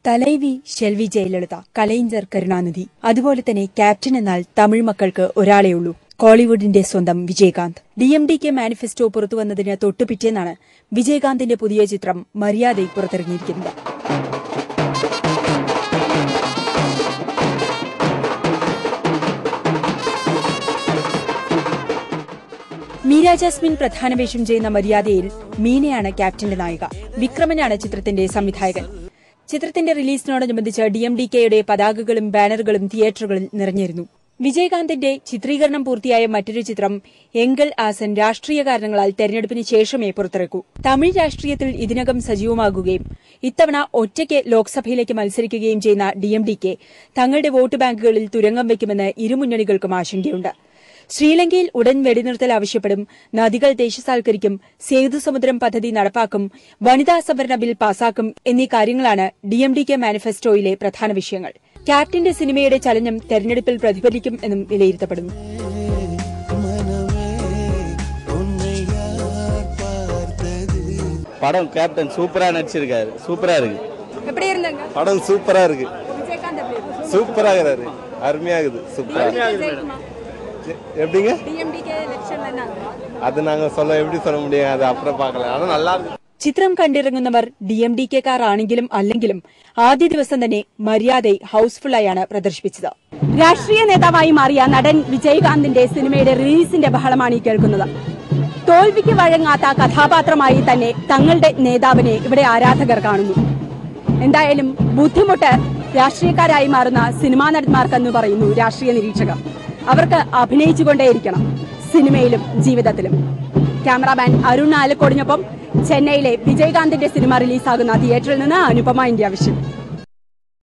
തലൈവി ഷെൽവി ജയലളിത കലൈഞ്ചർ കരുണാനിധി അതുപോലെ തന്നെ ക്യാപ്റ്റൻ എന്നാൽ തമിഴ് മക്കൾക്ക് ഒരാളേ ഉള്ളൂ കോളിവുഡിന്റെ സ്വന്തം Vijayakanth D M D K manifesto പുറത്തുവന്നതിന് തൊട്ടുപിറ്റേന്നാണ് വിജയകാന്തിന്റെ പുതിയ ചിത്രം മര്യാദ പുറത്തിറങ്ങിയിരിക്കുന്നത് മീര ജാസ്മിൻ പ്രധാന വേഷം ചെയ്യുന്ന മര്യാദയിൽ മീനയാണ് ക്യാപ്റ്റന്റെ നായിക വിക്രമനാണ് ചിത്രത്തിന്റെ സംവിധായകൻ ചിത്രത്തിന്റെ റിലീസിനോടനുബന്ധിച്ച് ഡി എം ഡി കെയുടെ പതാകകളും ബാനറുകളും തിയേറ്ററുകളിൽ നിറഞ്ഞിരുന്നു വിജയകാന്തിന്റെ ചിത്രീകരണം പൂർത്തിയായ മറ്റൊരു ചിത്രം എങ്കൽ ആസൻ രാഷ്ട്രീയ കാരണങ്ങളാൽ തെരഞ്ഞെടുപ്പിന് ശേഷമേ പുറത്തിറക്കൂ തമിഴ് രാഷ്ട്രീയത്തിൽ ഇതിനകം സജീവമാകുകയും ഇത്തവണ ഒറ്റയ്ക്ക് ലോക്സഭയിലേക്ക് മത്സരിക്കുകയും ചെയ്യുന്ന ഡി എം ഡി കെ തങ്ങളുടെ വോട്ട് ബാങ്കുകളിൽ തുരങ്കം വയ്ക്കുമെന്ന് ഇരുമുന്നണികൾക്കും ആശങ്കയുണ്ട് ശ്രീലങ്കയിൽ ഉടൻ വെടിനിർത്തൽ ആവശ്യപ്പെടും നദികൾ ദേശസാൽക്കരിക്കും സേതുസമുദ്രം പദ്ധതി നടപ്പാക്കും വനിതാ സംവരണ ബിൽ പാസാക്കും എന്നീ കാര്യങ്ങളാണ് ഡി എം ഡി കെ മാനിഫെസ്റ്റോയിലെ പ്രധാന വിഷയങ്ങൾ ക്യാപ്റ്റന്റെ സിനിമയുടെ ചലനം തെരഞ്ഞെടുപ്പിൽ പ്രതിഫലിക്കും എന്നും വിലയിരുത്തപ്പെടുന്നു படம் கேப்டன் சூப்பரா நடிச்சிருக்காரு சூப்பரா இருக்கு எப்படி இருந்தாங்க படம் சூப்பரா இருக்கு விஜயகாந்த் எப்படி சூப்பரா இருக்கிறாரு அருமையா இருக்குது சூப்பரா எ- எப்படிங்க டிஎம்டிகே எலெக்ஷன்ல என்ன அது நாங்க சொல்ல எப்படி சொல்ல முடியும் அது அப்புறம் பார்க்கலாம் ஆனா நல்லா இருக்கு ചിത്രം കണ്ടിറങ്ങുന്നവർ ഡി എം ഡി കെക്കാർ ആണെങ്കിലും അല്ലെങ്കിലും ആദ്യ ദിവസം തന്നെ മര്യാദ ഹൌസ്ഫുള്ളായാണ് പ്രദർശിപ്പിച്ചത് രാഷ്ട്രീയ നേതാവായി മാറിയ നടൻ വിജയകാന്തിന്റെ സിനിമയുടെ റിലീസിന്റെ ബഹളമാണ് ഈ കേൾക്കുന്നത് തോൽവിക്ക് വഴങ്ങാത്ത കഥാപാത്രമായി തന്നെ തങ്ങളുടെ നേതാവിനെ ഇവിടെ ആരാധകർ കാണുന്നു എന്തായാലും ബുദ്ധിമുട്ട് രാഷ്ട്രീയക്കാരായി മാറുന്ന സിനിമാ നടന്മാർക്കെന്ന് പറയുന്നു രാഷ്ട്രീയ നിരീക്ഷകർ അവർക്ക് അഭിനയിച്ചുകൊണ്ടേയിരിക്കണം സിനിമയിലും ജീവിതത്തിലും ക്യാമറാമാൻ അരുൺ ആലക്കോടിനൊപ്പം ചെന്നൈയിലെ വിജയകാന്തിന്റെ സിനിമ റിലീസാകുന്ന തിയേറ്ററിൽ നിന്ന് അനുപമ ഇന്ത്യ വിഷൻ